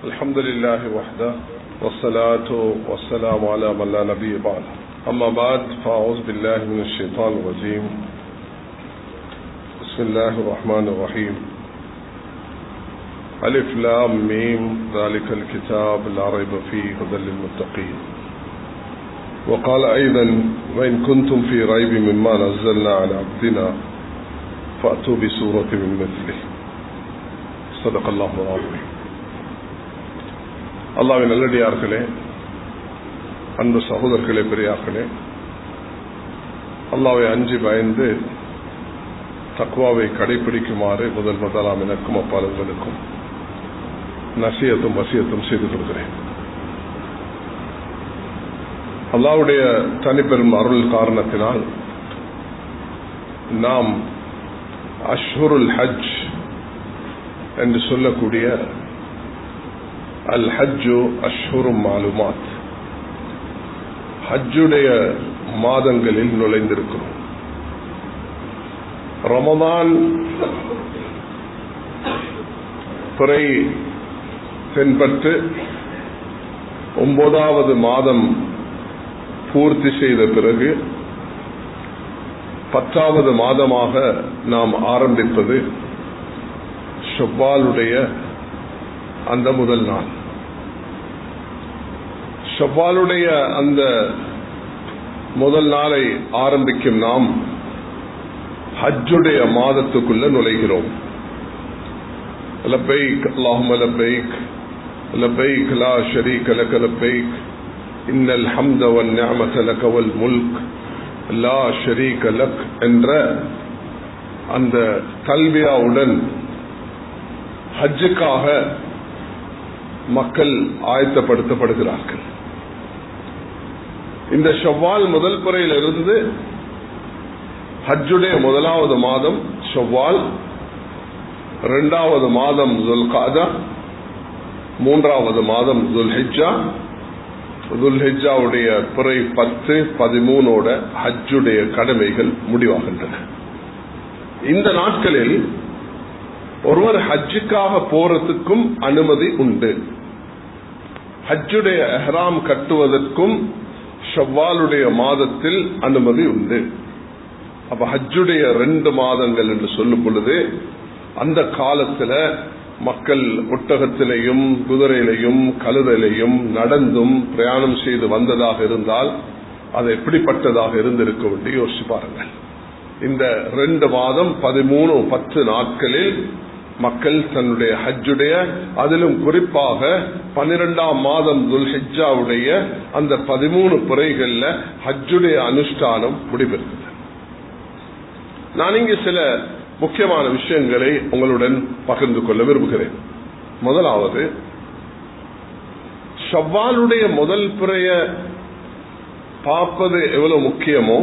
الحمد لله وحده والصلاة والسلام على من لا نبي بعد أما بعد فأعوذ بالله من الشيطان الرجيم بسم الله الرحمن الرحيم ألف لام ميم ذلك الكتاب لا ريب فيه هدى للمتقين وقال أيضا وإن كنتم في ريب مما نزلنا على عبدنا فأتوا بسورة من مثله صدق الله العظيم அல்லாவின் நல்லடியார்களே அன்பு சகோதரர்களே பெரியார்களே அல்லாவை அஞ்சி பயந்து தக்குவாவை கடைபிடிக்குமாறு முதல் முதலாம் எனக்கும் அப்பாலங்களுக்கும் நசியத்தும் வசியத்தும் செய்து கொள்கிறேன் அல்லாவுடைய தனிப்பெரும் அருள் காரணத்தினால் நாம் அஷ்ஹுருல் ஹஜ் என்று சொல்லக்கூடிய அல் ஹஜ்ஜு அஷ்ஹுரும் மாலுமாத் ஹஜ்ஜுடைய மாதங்களில் நுழைந்திருக்கிறோம் ரமதான் துறை தென்பட்டு ஒன்பதாவது மாதம் பூர்த்தி செய்த பிறகு பத்தாவது மாதமாக நாம் ஆரம்பிப்பது ஷவ்வாலுடைய அந்த முதல் நாள் ஷவ்வாலுடைய அந்த முதல் நாளை ஆரம்பிக்கும் நாம் ஹஜ்ஜுடைய மாதத்துக்குள்ள நுழைகிறோம் லபைக் அல்லாஹும லபைக் லபைக் லா ஷரீக லக லபைக் இன்னல் ஹம்த வன் நிஅமத லக வல் முல்க் லா ஷரீக லக் என்ற அந்த கல்வியாவுடன் ஹஜ்ஜுக்காக மக்கள் ஆயத்தப்படுத்தப்படுகிறார்கள் இந்த ஷவ்வால் முதல் புறையிலிருந்து ஹஜ்ஜுடைய முதலாவது மாதம் ஷவ்வால் இரண்டாவது மாதம் துல்காதா மூன்றாவது மாதம் துல்ஹிஜா துல்ஹிஜாவுடைய பிறை பத்து பதிமூனோட ஹஜ்ஜுடைய கடமைகள் முடிவாகின்றன இந்த நாட்களில் ஒருவர் ஹஜ்ஜுக்காக போறதுக்கும் அனுமதி உண்டு ஹஜ்ஜுடைய எஹ்ராம் கட்டுவதற்கும் ஷவ்வாலுடைய மாதத்தில் அனுமதி உண்டு அப்ப ஹஜ்ஜுடைய ரெண்டு மாதங்கள் என்று சொல்லும் பொழுது அந்த காலத்துல மக்கள் ஒட்டகத்திலையும் குதிரையிலையும் கழுதையிலையும் நடந்தும் பிரயாணம் செய்து வந்ததாக இருந்தால் அது எப்படிப்பட்டதாக இருந்திருக்க வேண்டி யோசிச்சு பாருங்கள் இந்த ரெண்டு மாதம் பதிமூணு பத்து நாட்களில் மக்கள் தன்னுடைய ஹஜ்ஜுடைய அதிலும் குறிப்பாக பன்னிரெண்டாம் மாதம் துல் ஹெஜ்ஜாவுடைய அந்த பதிமூணு புறைகள்ல ஹஜ்ஜுடைய அனுஷ்டானம் முடிவெடுத்தது நான் இங்கு சில முக்கியமான விஷயங்களை உங்களுடன் பகிர்ந்து கொள்ள விரும்புகிறேன் முதலாவது ஷவ்வாலுடைய முதல் பிறைய பார்ப்பது எவ்வளவு முக்கியமோ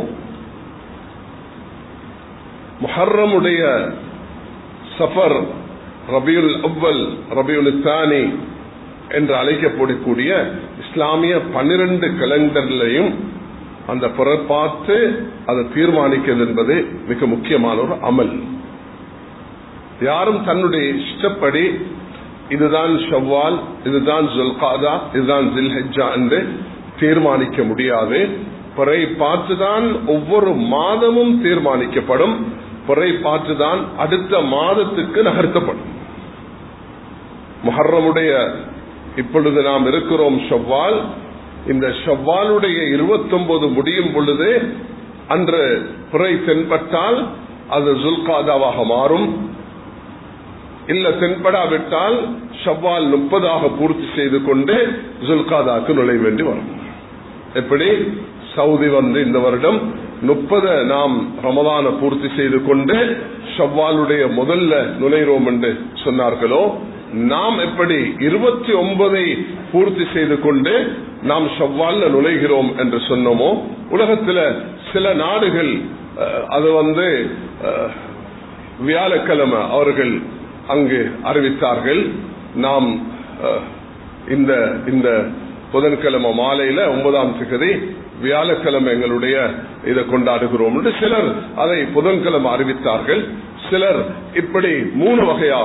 முஹர்ரமுடைய சஃபர் ரபியுல் அவ்வல் ரபியுல் தானி என்று அழைக்கப்படக்கூடிய இஸ்லாமிய பன்னிரண்டு கலண்டர்லையும் அந்த பிறர் பார்த்து அதை தீர்மானிக்கிறது என்பது மிக முக்கியமான ஒரு அமல் யாரும் தன்னுடைய இஷ்டப்படி இதுதான் ஷவ்வால் இதுதான் ஜுல்காதா இதுதான் ஜில்ஹஜா என்று தீர்மானிக்க முடியாது பிறை பார்த்துதான் ஒவ்வொரு மாதமும் தீர்மானிக்கப்படும் பிறை பார்த்துதான் அடுத்த மாதத்துக்கு நகர்த்தப்படும் முஹர்ரமுடைய இப்பொழுது நாம் இருக்கிறோம் ஷவ்வால் இந்த ஷவ்வாலுடைய இருபத்தி ஒன்பது முடியும் பொழுது அன்று பிறை தென்பட்டால் அது ஜுல்காதாவாக மாறும் இல்ல தென்படாவிட்டால் ஷவ்வால் முப்பதாக பூர்த்தி செய்து கொண்டு ஜுல்காதாக்கு நுழைய வேண்டி வரும் எப்படி சவுதி வந்து இந்த வருடம் முப்பது நாம் ரமதான பூர்த்தி செய்து கொண்டு ஷவ்வாலுடைய முதல்ல நுழைகிறோம் என்று சொன்னார்களோ நாம் எப்படி இருபத்தி ஒன்பதை பூர்த்தி செய்து கொண்டு நாம் ஷவ்வால்ல நுழைகிறோம் என்று சொன்னோமோ உலகத்தில் சில நாடுகள் அது வந்து வியாழக்கிழமை அவர்கள் அங்கு அறிவித்தார்கள் நாம் இந்த இந்த புதன்கிழமை மாலையில ஒன்பதாம் திகதி வியாழக்கிழமை எங்களுடைய இதை கொண்டாடுகிறோம் என்று சிலர் அதை புதன்கிழமை அறிவித்தார்கள் சிலர் இப்படி மூணு வகையாக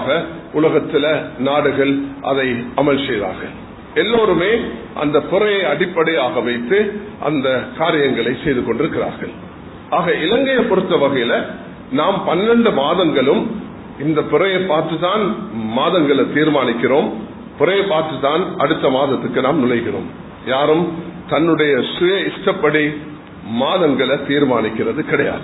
உலகத்துல நாடுகள் அதை அமல் செய்தார்கள் எல்லோருமே அந்த புறையை அடிப்படையாக வைத்து அந்த காரியங்களை செய்து கொண்டிருக்கிறார்கள் ஆக இலங்கையை பொறுத்த வகையில நாம் பன்னெண்டு மாதங்களும் இந்த புறையை பார்த்துதான் மாதங்களை தீர்மானிக்கிறோம் புறையை பார்த்துதான் அடுத்த மாதத்துக்கு நாம் நுழைகிறோம் யாரும் தன்னுடைய சுய இஷ்டப்படி மாதங்களை தீர்மானிக்கிறது கிடையாது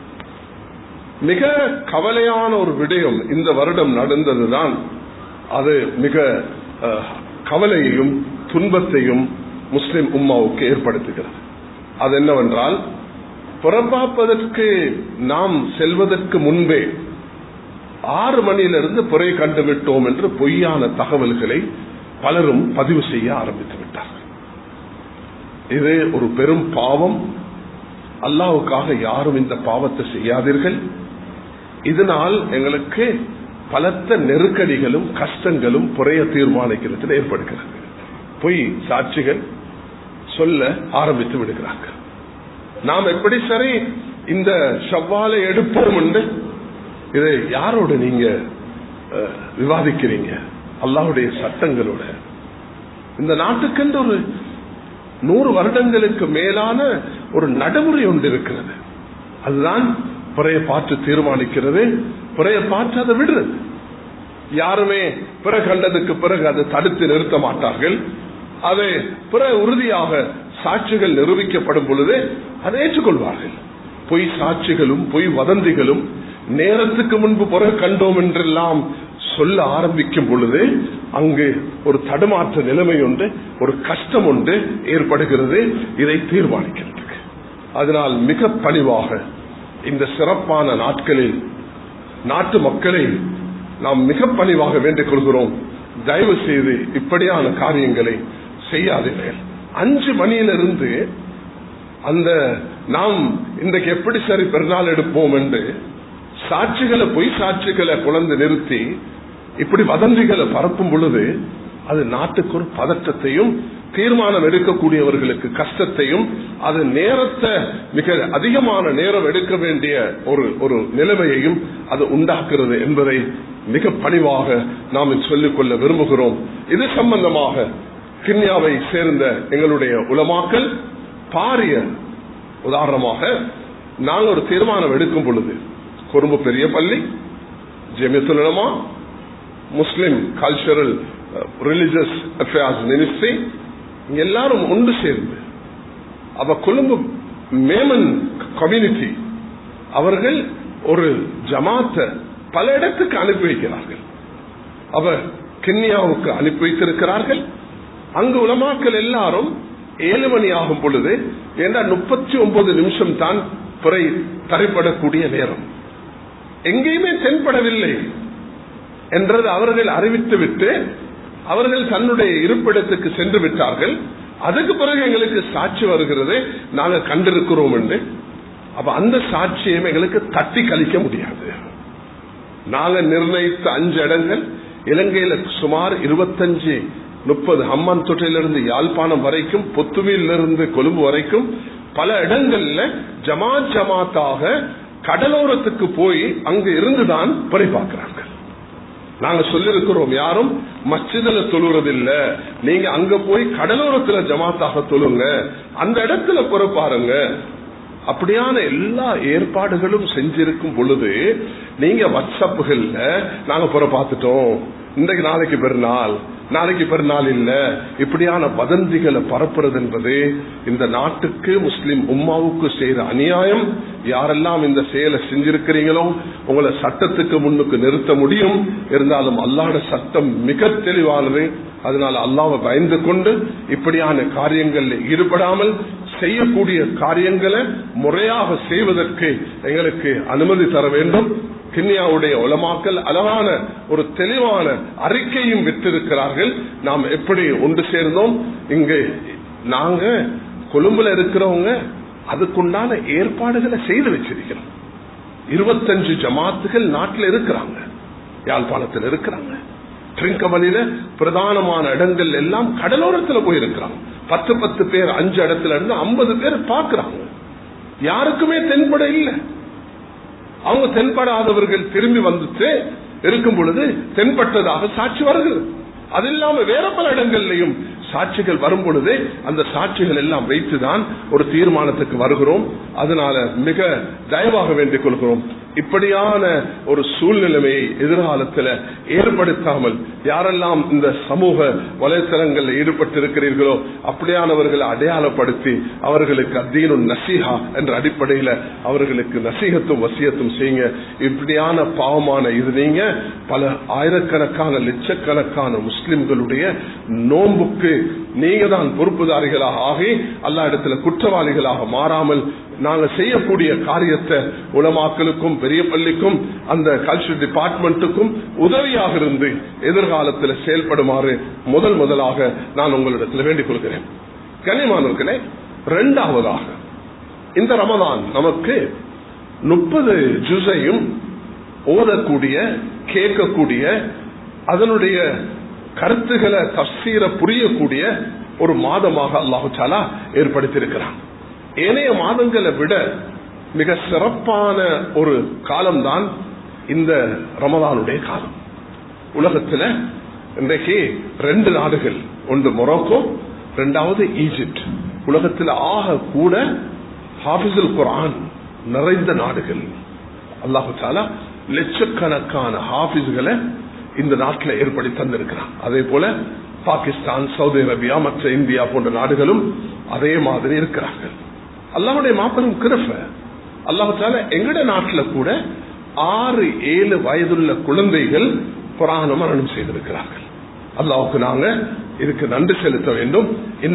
மிக கவலையான ஒரு விடயம் இந்த வருடம் நடந்ததுதான் அது மிக கவலையையும் துன்பத்தையும் முஸ்லிம் உம்மாவுக்கு ஏற்படுத்துகிறது அது என்னவென்றால் புறப்பாப்பதற்கு நாம் செல்வதற்கு முன்பே ஆறு மணியிலிருந்து புறை கண்டுவிட்டோம் என்று பொய்யான தகவல்களை பலரும் பதிவு செய்ய ஆரம்பித்து விட்டார்கள் இது ஒரு பெரும் பாவம் அல்லாவுக்காக யாரும் இந்த பாவத்தை செய்யாதீர்கள் இதனால் எங்களுக்கு பலத்த நெருக்கடிகளும் கஷ்டங்களும் புறைய தீர்மானிக்கிறதுல ஏற்படுகிறது பொய் சாட்சிகள் சொல்ல ஆரம்பித்து விடுகிறார்கள் நாம் எப்படி சரி இந்த செவ்வாலை எடுப்போம் என்று இதை யாரோட நீங்க விவாதிக்கிறீங்க அல்லாவுடைய சட்டங்களோட இந்த நாட்டுக்கென்று ஒரு நூறு வருடங்களுக்கு மேலான ஒரு நடைமுறை ஒன்று இருக்கிறது அதுதான் புறைய பார்த்து தீர்மானிக்கிறது புறைய பார்த்து அதை விடுறது யாருமே பிற கண்டதுக்கு பிறகு அதை தடுத்து நிறுத்த மாட்டார்கள் அதை பிற உறுதியாக சாட்சிகள் நிரூபிக்கப்படும் பொழுது அதை ஏற்றுக்கொள்வார்கள் பொய் சாட்சிகளும் பொய் வதந்திகளும் நேரத்துக்கு முன்பு புற கண்டோம் என்றெல்லாம் சொல்ல ஆரம்பிக்கும் பொழுது அங்கு ஒரு தடுமாற்ற நிலைமை ஒன்று ஒரு கஷ்டம் ஒன்று ஏற்படுகிறது இதை தீர்மானிக்கிறதுக்கு அதனால் மிக பணிவாக இந்த சிறப்பான நாட்களில் நாட்டு மக்களை நாம் மிக பணிவாக வேண்டிக் கொள்கிறோம் தயவு செய்து இப்படியான காரியங்களை செய்யாதீர்கள் அஞ்சு மணியிலிருந்து அந்த நாம் இன்றைக்கு எப்படி சரி பெருநாள் எடுப்போம் என்று சாட்சிகளை பொய் சாட்சிகளை குழந்து நிறுத்தி இப்படி வதந்திகளை பரப்பும் பொழுது அது நாட்டுக்கு ஒரு பதற்றத்தையும் தீர்மானம் எடுக்கக்கூடியவர்களுக்கு கஷ்டத்தையும் அது நேரத்தை மிக அதிகமான நேரம் எடுக்க வேண்டிய ஒரு ஒரு நிலைமையையும் அது உண்டாக்குறது என்பதை மிக பணிவாக நாம் சொல்லிக்கொள்ள விரும்புகிறோம் இது சம்பந்தமாக கிண்ணியாவை சேர்ந்த எங்களுடைய உலமாக்கல் பாரிய உதாரணமாக நாங்கள் ஒரு தீர்மானம் எடுக்கும் பொழுது கொரும்பு பெரிய பள்ளி ஜெமியத்துலமா Muslim cultural religious affairs ministry இங்க எல்லாரும் ஒன்று சேர்ந்து அவ கொழும்பு மேமன் கம்யூனிட்டி அவர்கள் ஒரு ஜமாத்த பல இடத்துக்கு அனுப்பி வைக்கிறார்கள் அவ கென்யாவுக்கு அனுப்பி வைத்திருக்கிறார்கள் அங்கு உலமாக்கள் எல்லாரும் ஏழு மணி ஆகும் பொழுது ஏன்னா முப்பத்தி ஒன்பது நிமிஷம் தான் துறை தரைப்படக்கூடிய நேரம் எங்கேயுமே தென்படவில்லை என்றது அவர்கள் அறிவித்து விட்டு அவர்கள் தன்னுடைய இருப்பிடத்துக்கு சென்று விட்டார்கள் அதுக்கு பிறகு எங்களுக்கு சாட்சி வருகிறது நாங்க கண்டிருக்கிறோம் என்று அப்ப அந்த சாட்சியம் எங்களுக்கு தட்டி கழிக்க முடியாது நாங்க நிர்ணயித்த அஞ்சு இடங்கள் இலங்கையில சுமார் இருபத்தஞ்சு முப்பது ஹம்மான் தொட்டிலிருந்து யாழ்ப்பாணம் வரைக்கும் பொத்துவிலிருந்து கொழும்பு வரைக்கும் பல இடங்கள்ல ஜமாத் ஜமாத்தாக கடலோரத்துக்கு போய் அங்கு இருந்துதான் பறி பார்க்கிறாங்க நாங்க சொல்லிருக்கிறோம் யாரும் மச்சிதில தொழுறதில்ல நீங்க அங்க போய் கடலோரத்துல ஜமாத்தாக தொழுங்க அந்த இடத்துல பொறுப்பாருங்க அப்படியான எல்லா ஏற்பாடுகளும் செஞ்சிருக்கும் பொழுது நீங்க வாட்ஸ்அப்புகள்ல நாங்க புற பார்த்துட்டோம் இன்றைக்கு நாளைக்கு பெருநாள் நாளைக்கு பெருநாள் இல்ல இப்படியான வதந்திகளை பரப்புறது என்பது இந்த நாட்டுக்கு முஸ்லிம் உம்மாவுக்கு செய்யற அநியாயம் யாரெல்லாம் இந்த செயலை செஞ்சிருக்கிறீங்களோ உங்களை சட்டத்துக்கு முன்னுக்கு நிறுத்த முடியும் இருந்தாலும் அல்லாட சட்டம் மிக தெளிவானது அதனால அல்லாவை பயந்து கொண்டு இப்படியான காரியங்களில் ஈடுபடாமல் செய்யக்கூடிய காரியங்களை முறையாக செய்வதற்கு எங்களுக்கு அனுமதி தர வேண்டும் கிண்ணியாவுடைய உலமாக்கல் அழகான ஒரு தெளிவான அறிக்கையும் விட்டிருக்கிறார்கள் நாம் எப்படி ஒன்று சேர்ந்தோம் இங்கு நாங்க கொழும்புல இருக்கிறவங்க அதுக்குண்டான ஏற்பாடுகளை செய்து வச்சிருக்கிறோம் இருபத்தஞ்சு ஜமாத்துகள் நாட்டில் இருக்கிறாங்க யாழ்ப்பாணத்தில் இருக்கிறாங்க ட்ரிங்கமலில பிரதானமான இடங்கள் எல்லாம் கடலோரத்தில் போயிருக்கிறாங்க பத்து பத்து பேர் அஞ்சு இடத்துல இருந்து ஐம்பது பேர் பாக்குறாங்க யாருக்குமே தென்பட இல்லை அவங்க தென்படாதவர்கள் திரும்பி வந்துட்டு இருக்கும் பொழுது தென்பட்டதாக சாட்சி வருகிறது அது இல்லாம வேற பல இடங்கள்லையும் சாட்சிகள் வரும் பொழுது அந்த சாட்சிகள் எல்லாம் வைத்துதான் ஒரு தீர்மானத்துக்கு வருகிறோம் அதனால மிக தயவாக வேண்டிக் கொள்கிறோம் இப்படியான ஒரு சூழ்நிலைமையை எதிர்காலத்தில் ஏற்படுத்தாமல் யாரெல்லாம் இந்த சமூக வலைத்தளங்களில் ஈடுபட்டிருக்கிறீர்களோ அப்படியானவர்களை அடையாளப்படுத்தி அவர்களுக்கு அத்தீனும் நசீஹா என்ற அடிப்படையில் அவர்களுக்கு நசீகத்தும் வசியத்தும் செய்யுங்க இப்படியான பாவமான இது நீங்க பல ஆயிரக்கணக்கான லட்சக்கணக்கான முஸ்லிம்களுடைய நோன்புக்கு நீங்க தான் பொறுப்புதாரிகளாக ஆகி அல்லா இடத்துல குற்றவாளிகளாக மாறாமல் நாங்க செய்யக்கூடிய காரியத்தை உலமாக்களுக்கும் பெரிய பள்ளிக்கும் அந்த கல்ச்சர் டிபார்ட்மெண்ட்டுக்கும் உதவியாக இருந்து எதிர்காலத்தில் செயல்படுமாறு முதல் முதலாக நான் உங்களிடத்தில் வேண்டிக் கொள்கிறேன் கனிமானவர்களே இரண்டாவதாக இந்த ரமதான் நமக்கு முப்பது ஜுசையும் ஓதக்கூடிய கேட்கக்கூடிய அதனுடைய கருத்துக்களை தப்சீர புரியக்கூடிய ஒரு மாதமாக அல்லாஹு சாலா ஏற்படுத்தியிருக்கிறான் ஏனைய மாதங்களை விட மிக சிறப்பான ஒரு காலம்தான் இந்த ரமதானுடைய காலம் உலகத்துல இன்றைக்கு ரெண்டு நாடுகள் ஒன்று மொரோக்கோ ரெண்டாவது ஈஜிப்ட் உலகத்தில் ஆக கூட ஹாபிசுல் குரான் நிறைந்த நாடுகள் அல்லாஹு சாலா லட்சக்கணக்கான ஹாபிஸ்களை இந்த நாட்டில் ஏற்படுத்தி தந்திருக்கிறான் அதே போல பாகிஸ்தான் சவுதி அரேபியா மற்ற இந்தியா போன்ற நாடுகளும் அதே மாதிரி இருக்கிறார்கள் அல்லாவுடைய மாபெரும் கிருப்ப அல்லாஹால எங்கட நாட்டில் கூட ஆறு ஏழு வயதுள்ள குழந்தைகள் புராண மரணம் செய்திருக்கிறார்கள் அல்லாவுக்கு நாங்க இதுக்கு நன்றி செலுத்த வேண்டும்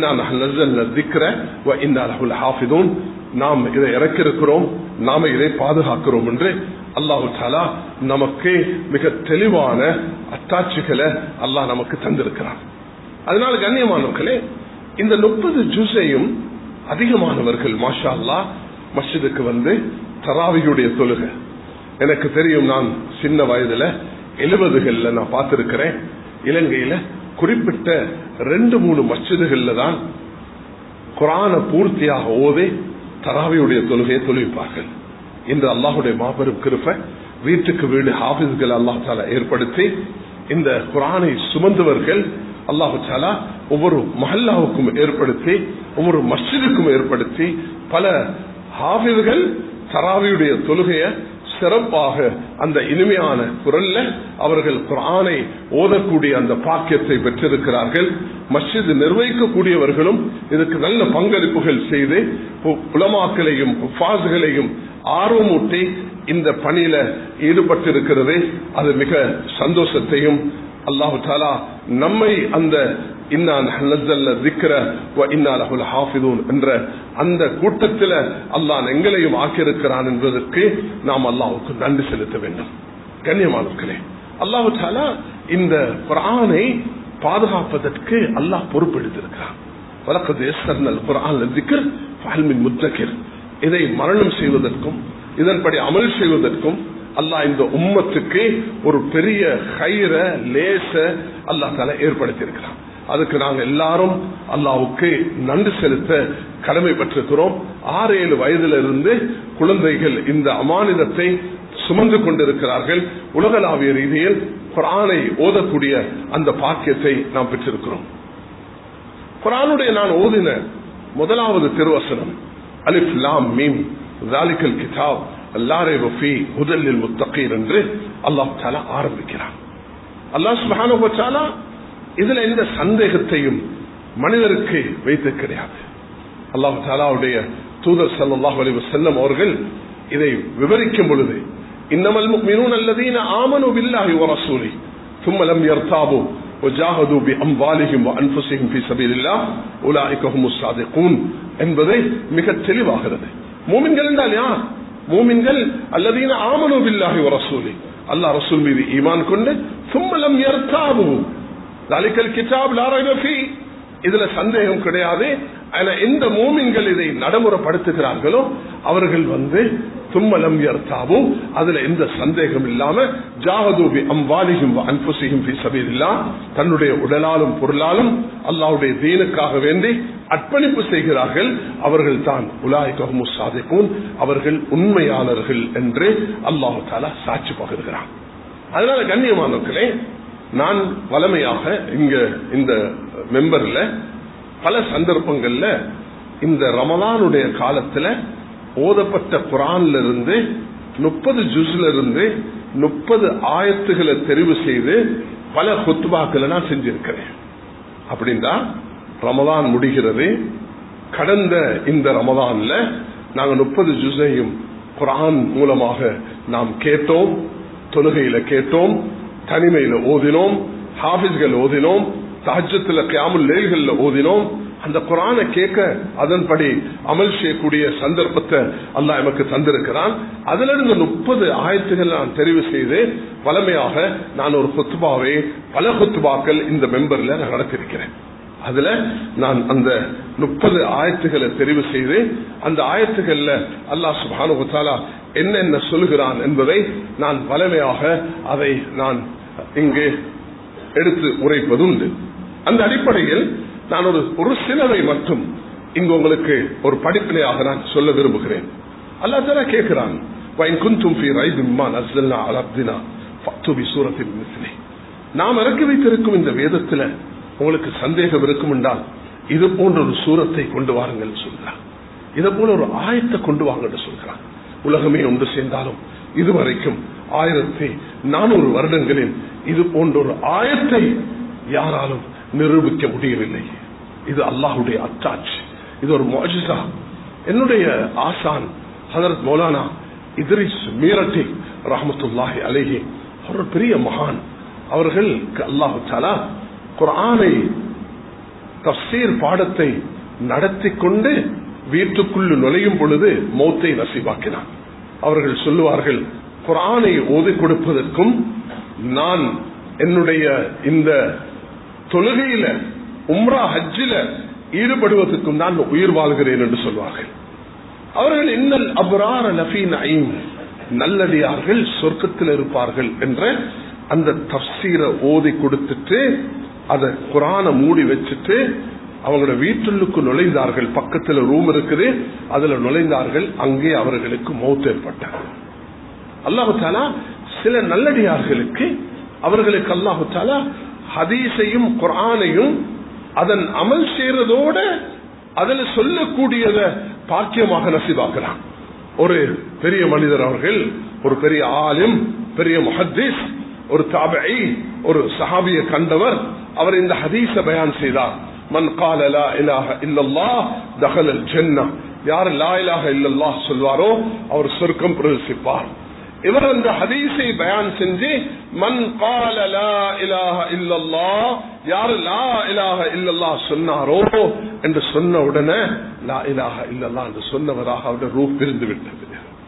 ஹாஃபிதூன் நாம் இதை இறக்கிருக்கிறோம் நாம இதை பாதுகாக்கிறோம் என்று அல்லாஹு தாலா நமக்கு மிக தெளிவான அத்தாட்சிகளை அல்லாஹ் நமக்கு தந்திருக்கிறான் அதனால கண்ணியமானவர்களே இந்த முப்பது ஜூஸையும் அதிகமானவர்கள் மாஷா அல்லா மஸ்ஜிதுக்கு வந்து தராவியுடைய தொழுகை எனக்கு தெரியும் நான் சின்ன வயதுல எழுபதுகள்ல நான் பார்த்திருக்கிறேன் இலங்கையில குறிப்பிட்ட ரெண்டு மூணு மஸ்ஜிதுகள்ல தான் குரான பூர்த்தியாக ஓதே தராவியுடைய தொழுகையை தொழுவிப்பார்கள் இன்று அல்லாஹுடைய மாபெரும் கிருப்ப வீட்டுக்கு வீடு ஹாபிஸ்கள் அல்லாஹ் தாலா ஏற்படுத்தி இந்த குரானை சுமந்தவர்கள் அல்லாஹு சாலா ஒவ்வொரு மஹல்லாவுக்கும் ஏற்படுத்தி ஒவ்வொரு மஸ்ஜிதுக்கும் ஏற்படுத்தி பல ஹாபிஸ்கள் தராவியுடைய தொழுகைய சிறப்பாக அந்த இனிமையான குரல்ல அவர்கள் குரானை ஓதக்கூடிய அந்த பாக்கியத்தை பெற்றிருக்கிறார்கள் மஸ்ஜித் நிர்வகிக்கக்கூடியவர்களும் இதுக்கு நல்ல பங்களிப்புகள் செய்து புலமாக்களையும் ஃபாஸ்களையும் ஆர்வமூட்டி இந்த பணியில ஈடுபட்டிருக்கிறது அது மிக சந்தோஷத்தையும் அல்லாஹு தாலா நம்மை அந்த என்ற அந்த கூட்டத்தில் அல்லாஹ் எங்களையும் ஆக்கியிருக்கிறான் என்பதற்கு நாம் அல்லாவுக்கு நன்றி செலுத்த வேண்டும் கண்ணியமானவர்களே அல்லாஹு தாலா இந்த குரானை பாதுகாப்பதற்கு அல்லாஹ் பொறுப்பெடுத்திருக்கிறான் இதை மரணம் செய்வதற்கும் இதன்படி அமல் செய்வதற்கும் அல்லாஹ் இந்த உம்மத்துக்கு ஒரு பெரிய கயிற லேச அல்லா தலை ஏற்படுத்தி இருக்கிறான் அதுக்கு நாங்க எல்லாரும் அல்லாவுக்கு நன்றி செலுத்த கடமைப்பட்டிருக்கிறோம் ஆறு ஏழு வயதுல இருந்து குழந்தைகள் இந்த அமானிதத்தை சுமந்து கொண்டிருக்கிறார்கள் உலகளாவிய ரீதியில் குரானை ஓதக்கூடிய அந்த பாக்கியத்தை நாம் பெற்றிருக்கிறோம் குரானுடைய நான் ஓதின முதலாவது திருவசனம் அலிஃப் லாம் மீம் ஜாலிக்கல் கிதாப் அல்லாரே வஃபி முதலில் முத்தகீர் என்று அல்லாஹ் தாலா ஆரம்பிக்கிறான் அல்லாஹ் சுபானு இதுல எந்த சந்தேகத்தையும் மனிதருக்கு வைத்து கிடையாது அல்லாஹு தாலாவுடைய தூதர் சல்லாஹ் அலி செல்லம் அவர்கள் இதை விவரிக்கும் பொழுது இன்னமல் முக்மினூன் அல்லதீன ஆமனு பில்லாஹி வரசூலி ثم لم يرتابوا وجاهدوا بأموالهم وأنفسهم في سبيل الله أولئك هم الصادقون என்பதை மிக தெளிவாகிறது மூமின்கள் என்றால் யார் மூமின்கள் அல்லதீன ஆமனு பில்லாஹி வரசூலி அல்லாஹ் ரசூல் மீது ஈமான் கொண்டு சும்மலம் யர்தாபு தாலிக்கல் கிதாப் லாரகி இதுல சந்தேகம் கிடையாது ஆனா எந்த மூமின்கள் இதை நடைமுறைப்படுத்துகிறார்களோ அவர்கள் வந்து தும்மலம் யர்த்தாவும் அதுல எந்த சந்தேகம் இல்லாம ஜாகதூபி அம்பாலிகும் அன்புசிகும் சபீரில்லா தன்னுடைய உடலாலும் பொருளாலும் அல்லாவுடைய தீனுக்காக வேண்டி அர்ப்பணிப்பு செய்கிறார்கள் அவர்கள் தான் உலாய் கஹமு சாதிக்கும் அவர்கள் உண்மையாளர்கள் என்று அல்லாஹு தாலா சாட்சி பகிர்கிறான் அதனால கண்ணியமானவர்களே நான் வளமையாக இங்க இந்த மெம்பர்ல பல சந்தர்ப்பங்கள்ல இந்த ரமலானுடைய காலத்துல ஓதப்பட்ட குரான்ல இருந்து முப்பது ஜூஸ்ல இருந்து முப்பது ஆயத்துகளை தெரிவு செய்து பல குத்துபாக்களை நான் செஞ்சிருக்கிறேன் அப்படின்னா ரமலான் முடிகிறது கடந்த இந்த ரமலான்ல நாங்க முப்பது ஜுசையும் குரான் மூலமாக நாம் கேட்டோம் தொழுகையில கேட்டோம் தனிமையில ஓதினோம் ஹாபிஸ்கள் ஓதினோம் தாஜத்துல கியாமுல் லேல்கள்ல ஓதினோம் அந்த குரானை கேட்க அதன்படி அமல் செய்யக்கூடிய சந்தர்ப்பத்தை அல்லாஹ் எமக்கு தந்திருக்கிறான் அதுல இருந்து முப்பது ஆயத்துகள் நான் தெரிவு செய்து வளமையாக நான் ஒரு குத்துபாவை பல குத்துபாக்கள் இந்த மெம்பர்ல நான் நடத்திருக்கிறேன் அதுல நான் அந்த முப்பது ஆயத்துகளை தெரிவு செய்து அந்த ஆயத்துகள்ல அல்லாஹ் சுபானுபத்தாலா என்னென்ன சொல்கிறான் என்பதை நான் வளமையாக அதை நான் இங்கு எடுத்து உரைப்பதுண்டு அந்த அடிப்படையில் நான் ஒரு ஒரு சிலரை மட்டும் இங்கு உங்களுக்கு ஒரு படிப்பினையாக நான் சொல்ல விரும்புகிறேன் அல்லா தாலா கேட்கிறான் நாம் இறக்கி வைத்திருக்கும் இந்த வேதத்துல உங்களுக்கு சந்தேகம் இருக்கும் என்றால் இது போன்ற ஒரு சூரத்தை கொண்டு வாருங்கள் சொல்கிறான் இது போல ஒரு ஆயத்தை கொண்டு வாங்க சொல்கிறான் உலகமே ஒன்று சேர்ந்தாலும் இதுவரைக்கும் ஆயிரத்தி நானூறு வருடங்களில் இது போன்ற ஒரு ஆயத்தை யாராலும் நிரூபிக்க முடியவில்லை இது அல்லாஹுடைய அத்தாட்சி இது ஒரு மோஜிசா என்னுடைய ஆசான் ஹதரத் மௌலானா இத்ரிஸ் மீரட்டி ரஹமத்துல்லாஹி அலேஹி ஒரு பெரிய மகான் அவர்கள் அல்லாஹு தாலா குரானை தப்சீர் பாடத்தை நடத்தி கொண்டு வீட்டுக்குள் நுழையும் பொழுது மௌத்தை நசிவாக்கினான் அவர்கள் சொல்லுவார்கள் குரானை ஓதி கொடுப்பதற்கும் நான் என்னுடைய இந்த தொழுகையில உம்ரா ஹஜ்ஜில ஈடுபடுவதற்கும் நான் உயிர் வாழ்கிறேன் என்று சொல்வார்கள் அவர்கள் இன்னல் அபரார லஃபீன் ஐம் நல்லடியார்கள் சொர்க்கத்தில் இருப்பார்கள் என்ற அந்த தப்சீரை ஓதி கொடுத்துட்டு அதை குரான மூடி வச்சுட்டு அவங்களோட வீட்டுக்கு நுழைந்தார்கள் பக்கத்துல ரூம் இருக்குது அதுல நுழைந்தார்கள் அங்கே அவர்களுக்கு மௌத்து ஏற்பட்டார் அல்லாஹு தாலா சில நல்லடியார்களுக்கு அவர்களுக்கு அல்லாஹு தாலா ஹதீஸையும் குரானையும் அதன் அமல் செய்யறதோட அதுல சொல்லக்கூடியத பாக்கியமாக நசிவாக்கலாம் ஒரு பெரிய மனிதர் அவர்கள் ஒரு பெரிய ஆலிம் பெரிய முஹத்திஸ் ஒரு தாபை ஒரு சஹாபிய கண்டவர் அவர் இந்த ஹதீஸ பயான் செய்தார் மன் கால லா இலாஹ இல்லல்லாஹ் தஹலல் ஜன்னah யார் லா இலாஹ இல்லல்லாஹ் சொல்வாரோ அவர் சொர்க்கம் பிரவேசிப்பார் இவர் அந்த ஹதீஸை பயான் செஞ்சு மன் கால லா இலாஹ இல்லல்லாஹ் யார் லா இலாஹ இல்லல்லாஹ் சொன்னாரோ என்று சொன்ன உடனே லா இலாஹ இல்லல்லாஹ் என்று சொன்னவராக அவருடைய ரூப் பிரிந்து விட்டது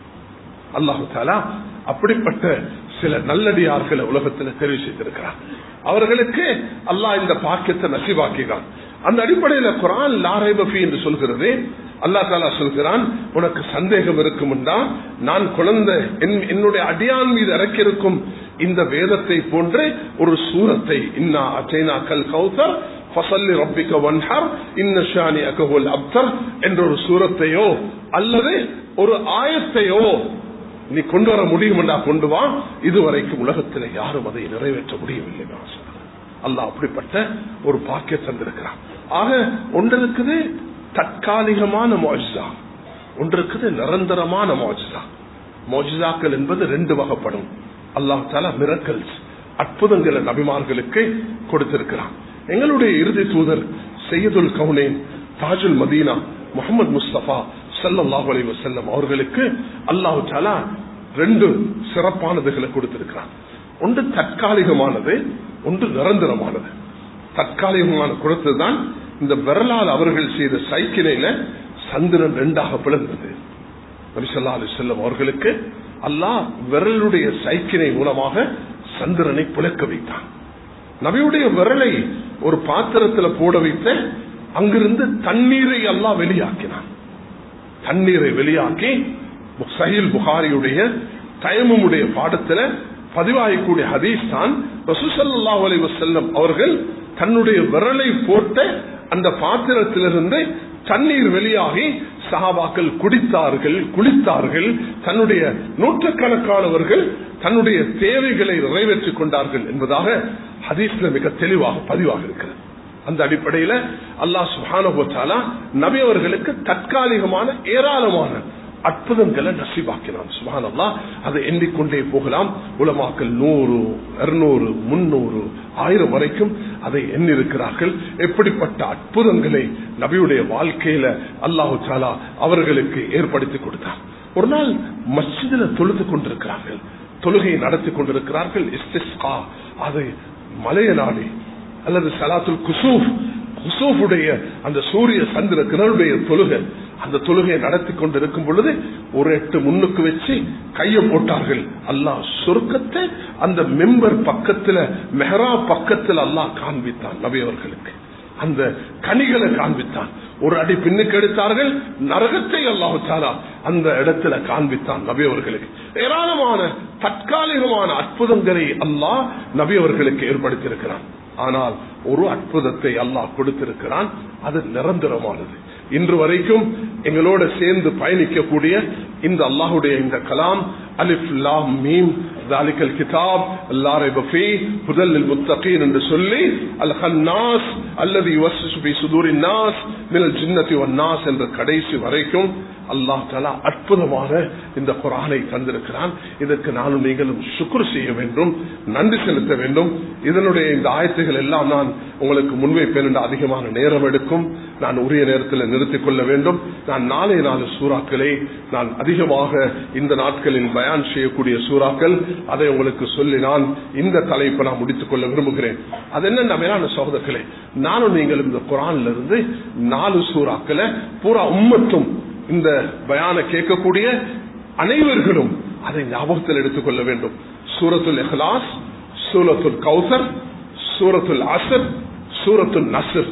அல்லாஹு தாலா அப்படிப்பட்ட சில நல்லடியார்களை உலகத்தில் தெரிவு செய்திருக்கிறார் அவர்களுக்கு அல்லாஹ் இந்த பாக்கியத்தை நசிவாக்கினான் அந்த அடிப்படையில் குரான் லாரைபி என்று சொல்கிறது அல்லா தாலா சொல்கிறான் உனக்கு சந்தேகம் இருக்கும் நான் குழந்தை என்னுடைய அடியான் மீது இறக்கியிருக்கும் இந்த வேதத்தை போன்ற ஒரு சூரத்தை இன்னா அச்சைனா கல் கௌதர் ஃபசல்லி ரப்பிக்க வன்ஹர் இன்னஷானி அகஹுல் அப்தர் என்ற ஒரு சூரத்தையோ அல்லது ஒரு ஆயத்தையோ நீ கொண்டு வர முடியும் என்றா கொண்டு வா இதுவரைக்கும் உலகத்தில் யாரும் அதை நிறைவேற்ற முடியவில்லை அல்லாஹ் அப்படிப்பட்ட ஒரு பாக்கிய தந்திருக்கிறான் ஆக ஒன்று இருக்குது தற்காலிகமான மோஜிசா ஒன்று இருக்குது நிரந்தரமான மோஜிசா மோஜிசாக்கள் என்பது ரெண்டு வகைப்படும் அல்லாஹ் தாலா மிரக்கல்ஸ் அற்புதங்களை நபிமார்களுக்கு கொடுத்திருக்கிறான் எங்களுடைய இறுதி தூதர் செய்யதுல் கவுனேன் தாஜுல் மதீனா முகமது முஸ்தபா சல்லாஹ் அலி வசல்லம் அவர்களுக்கு அல்லாஹு தாலா ரெண்டு சிறப்பானதுகளை கொடுத்திருக்கிறான் ஒன்று தற்காலிகமானது ஒன்று நிரந்தரமானது தற்காலிகமான கொடுத்ததுதான் இந்த விரலால் அவர்கள் செய்த சைக்கிளையில சந்திரன் ரெண்டாக பிளந்தது நபிசல்லா அலி செல்லம் அவர்களுக்கு அல்லாஹ் விரலுடைய சைக்கினை மூலமாக சந்திரனை பிளக்க வைத்தான் நபியுடைய விரலை ஒரு பாத்திரத்துல போட வைத்த அங்கிருந்து தண்ணீரை எல்லாம் வெளியாக்கினான் தண்ணீரை வெளியாக்கி சஹில் புகாரியுடைய தயமுடைய பாடத்துல பதிவாகக்கூடிய ஹதீஸ் தான் ரசூசல்லா அலி வசல்லம் அவர்கள் தன்னுடைய விரலை போட்ட அந்த பாத்திரத்திலிருந்து தண்ணீர் வெளியாகி சஹாபாக்கள் குடித்தார்கள் குளித்தார்கள் தன்னுடைய நூற்றுக்கணக்கானவர்கள் தன்னுடைய தேவைகளை நிறைவேற்றிக் கொண்டார்கள் என்பதாக ஹதீஸ்ல மிக தெளிவாக பதிவாக இருக்கிறது அந்த அடிப்படையில அல்லாஹ் சுஹானுபத்தாலா நபி அவர்களுக்கு தற்காலிகமான ஏராளமான அற்புதங்களை நசிவாக்கினான் சுபான் அல்லா அதை எண்ணிக்கொண்டே போகலாம் உலமாக்கள் நூறு இருநூறு முன்னூறு ஆயிரம் வரைக்கும் அதை எண்ணிருக்கிறார்கள் எப்படிப்பட்ட அற்புதங்களை நபியுடைய வாழ்க்கையில அல்லாஹு சாலா அவர்களுக்கு ஏற்படுத்தி கொடுத்தார் ஒரு நாள் மஸ்ஜிதில் தொழுது கொண்டிருக்கிறார்கள் தொழுகையை நடத்தி கொண்டிருக்கிறார்கள் இஸ்திஸ்கா அதை மலைய நாடி அல்லது சலாத்துல் குசூப் குசூஃபுடைய அந்த சூரிய சந்திர கிரனுடைய தொழுகை அந்த தொழுகையை நடத்தி கொண்டிருக்கும் பொழுது ஒரு எட்டு முன்னுக்கு வச்சு கைய போட்டார்கள் அல்லாஹ் சொர்க்கத்தை அந்த மெம்பர் பக்கத்துல மெஹரா பக்கத்தில் அல்லாஹ் காண்பித்தான் நபி அவர்களுக்கு அந்த கனிகளை காண்பித்தான் ஒரு அடி பின்னுக்கு எடுத்தார்கள் நரகத்தை அல்லாஹு தாலா அந்த இடத்துல காண்பித்தான் நபி அவர்களுக்கு ஏராளமான தற்காலிகமான அற்புதங்களை அல்லாஹ் நபி அவர்களுக்கு ஏற்படுத்தியிருக்கிறான் ஆனால் ஒரு அற்புதத்தை அல்லாஹ் கொடுத்திருக்கிறான் அது நிரந்தரமானது இன்று வரைக்கும் எங்களோட சேர்ந்து பயணிக்கக்கூடிய இந்த அல்லாஹுடைய இந்த கலாம் அலிஃப் லாம் மீம் ذلك الكتاب لا ريب فيه هدى للمتقين என்று சொல்லி அல் ஹன்னாஸ் الذي يوسوس في صدور الناس من الجنة والناس என்ற கடைசி வரைக்கும் அல்லாஹ் தலா அற்புதமான இந்த குரானை தந்திருக்கிறான் இதற்கு நானும் நீங்களும் சுக்குர் செய்ய வேண்டும் நன்றி செலுத்த வேண்டும் இதனுடைய இந்த ஆயத்துகள் எல்லாம் நான் உங்களுக்கு முன்வைப்பேன் என்று அதிகமான நேரம் எடுக்கும் நான் உரிய நேரத்தில் நிறுத்திக் கொள்ள வேண்டும் நான் நாளை நாலு சூறாக்களை நான் அதிகமாக இந்த நாட்களில் பயான் செய்யக்கூடிய சூறாக்கள் அதை உங்களுக்கு சொல்லி நான் இந்த தலைப்பை நான் முடித்துக் கொள்ள விரும்புகிறேன் அது என்ன மேலான சகோதரர்களே நானும் நீங்களும் இந்த குரான்ல இருந்து நாலு சூறாக்களை பூரா உம்மத்தும் இந்த பயான கேட்கக்கூடிய அனைவர்களும் அதை ஞாபகத்தில் எடுத்துக்கொள்ள வேண்டும் சூரத்துல் இஹ்லாஸ் சூரத்துல் கௌசர் சூரத்துல் அசர் சூரத்துல் நசர்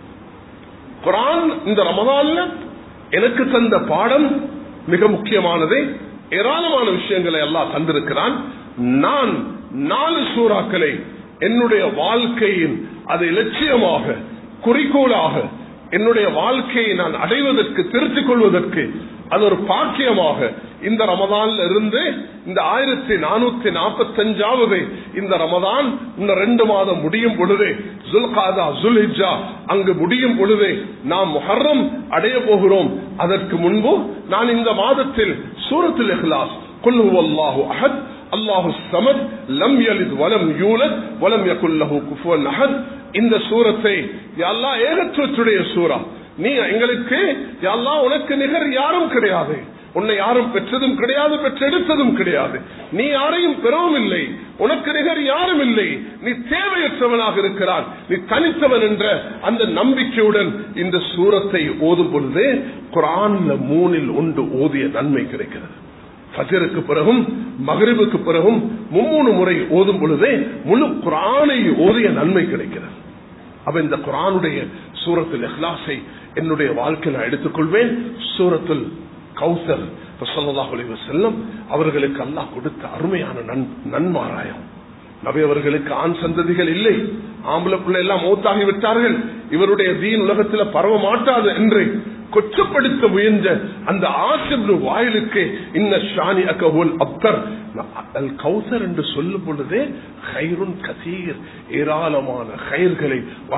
குரான் இந்த ரமதான்ல எனக்கு தந்த பாடம் மிக முக்கியமானது ஏராளமான விஷயங்களை எல்லாம் தந்திருக்கிறான் நான் நாலு சூறாக்களை என்னுடைய வாழ்க்கையின் அதை லட்சியமாக குறிக்கோளாக என்னுடைய வாழ்க்கையை நான் அடைவதற்கு திருத்திக் கொள்வதற்கு அது ஒரு பாக்கியமாக இந்த ரமதான்ல இருந்து இந்த ஆயிரத்தி நானூத்தி நாற்பத்தி அஞ்சாவது இந்த ரமதான் இந்த ரெண்டு மாதம் முடியும் பொழுது ஜுல்காதா ஜுல்ஹிஜா அங்கு முடியும் பொழுது நாம் முஹர்ரம் அடைய போகிறோம் அதற்கு முன்பு நான் இந்த மாதத்தில் சூரத்துல் இஹ்லாஸ் குல் அல்லாஹு அஹத் அல்லாஹு சமத் லம் யலித் வலம் யூலத் வலம் யகுல்லஹு குஃபுவன் அஹத் இந்த சூரத்தை எல்லா ஏகத்துவத்துடைய சூரா நீ எங்களுக்கு எல்லா உனக்கு நிகர் யாரும் கிடையாது உன்னை யாரும் பெற்றதும் கிடையாது பெற்றெடுத்ததும் கிடையாது நீ யாரையும் பெறவும் இல்லை உனக்கு நிகர் யாரும் இல்லை நீ தேவையற்றவனாக இருக்கிறான் நீ தனித்தவன் என்ற அந்த நம்பிக்கையுடன் இந்த சூரத்தை ஓதும் பொழுது குரான்ல மூணில் ஒன்று ஓதிய நன்மை கிடைக்கிறது ஃபஜருக்கு பிறகும் மகரிபுக்கு பிறகும் மும்மூணு முறை ஓதும் பொழுதே முழு குரானை ஓதிய நன்மை கிடைக்கிறது அப்ப இந்த குரானுடைய சூரத்தில் இஹ்லாஸை என்னுடைய வாழ்க்கையில் நான் எடுத்துக்கொள்வேன் சூரத்தில் கௌசர் செல்லம் அவர்களுக்கு அல்லாஹ் கொடுத்த அருமையான நன்மாராயம் நபி அவர்களுக்கு ஆண் சந்ததிகள் இல்லை ஆம்பளை பிள்ளை எல்லாம் மௌத்தாகி விட்டார்கள் இவருடைய தீன் உலகத்தில் பரவ மாட்டாது என்று கொச்சப்படுத்த முயன்ற அந்த ஆசிபு வாயிலுக்கு இந்த ஷானி அகவுல் அப்தர் அல் கௌசர் என்று சொல்லும் பொழுதே ஹைருன் கசீர் ஏராளமான கயிர்களை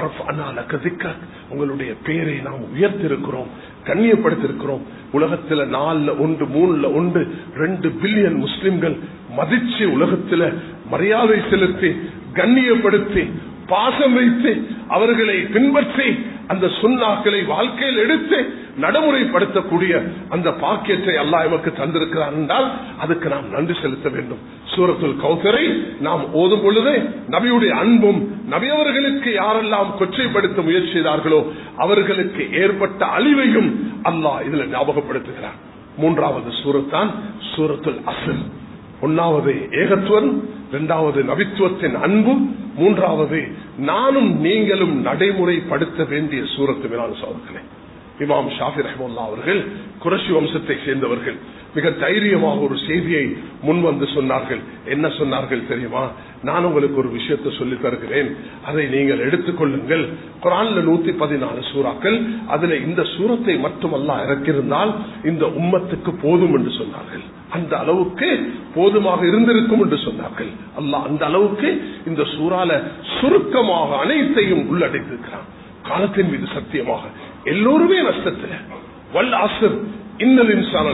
உங்களுடைய பேரை நாம் உயர்த்திருக்கிறோம் கண்ணியப்படுத்திருக்கிறோம் உலகத்துல நாலுல ஒன்று மூணுல ஒன்று ரெண்டு பில்லியன் முஸ்லிம்கள் மதிச்சு உலகத்துல மரியாதை செலுத்தி கண்ணியப்படுத்தி பாசம் வைத்து அவர்களை பின்பற்றி அந்த சுண்ணாக்களை வாழ்க்கையில் எடுத்து நடைமுறைப்படுத்தக்கூடிய அந்த பாக்கியத்தை அல்லாஹ் எமக்கு தந்திருக்கிறார் என்றால் அதுக்கு நாம் நன்றி செலுத்த வேண்டும் சூரத்துல் கௌசரை நாம் ஓதும் பொழுது நபியுடைய அன்பும் நபியவர்களுக்கு யாரெல்லாம் கொச்சைப்படுத்த முயற்சி செய்தார்களோ அவர்களுக்கு ஏற்பட்ட அழிவையும் அல்லாஹ் இதுல ஞாபகப்படுத்துகிறார் மூன்றாவது சூரத்தான் சூரத்துல் அசல் ஒன்னாவது ஏகத்துவன் இரண்டாவது நபித்துவத்தின் அன்பு மூன்றாவது நானும் நீங்களும் நடைமுறைப்படுத்த வேண்டிய சூரத்து மேலான சோதர்களே இமாம் ஷாஃபி ரஹமுல்லா அவர்கள் குரஷி வம்சத்தை சேர்ந்தவர்கள் மிக தைரியமாக ஒரு செய்தியை முன் வந்து சொன்னார்கள் என்ன சொன்னார்கள் தெரியுமா நான் உங்களுக்கு ஒரு விஷயத்தை சொல்லி தருகிறேன் அதை நீங்கள் எடுத்துக்கொள்ளுங்கள் குரான்ல நூத்தி பதினாலு சூறாக்கள் அதுல இந்த சூரத்தை மட்டுமல்ல இறக்கியிருந்தால் இந்த உம்மத்துக்கு போதும் என்று சொன்னார்கள் அந்த அளவுக்கு போதுமாக இருந்திருக்கும் என்று சொன்னார்கள் அல்லாஹ் அந்த அளவுக்கு இந்த சூறால சுருக்கமாக அனைத்தையும் உள்ளடைத்திருக்கிறான் காலத்தின் மீது சத்தியமாக எல்லோருமே நஷ்டத்தில் வல்ல அசர் இன்னல் இன்சான்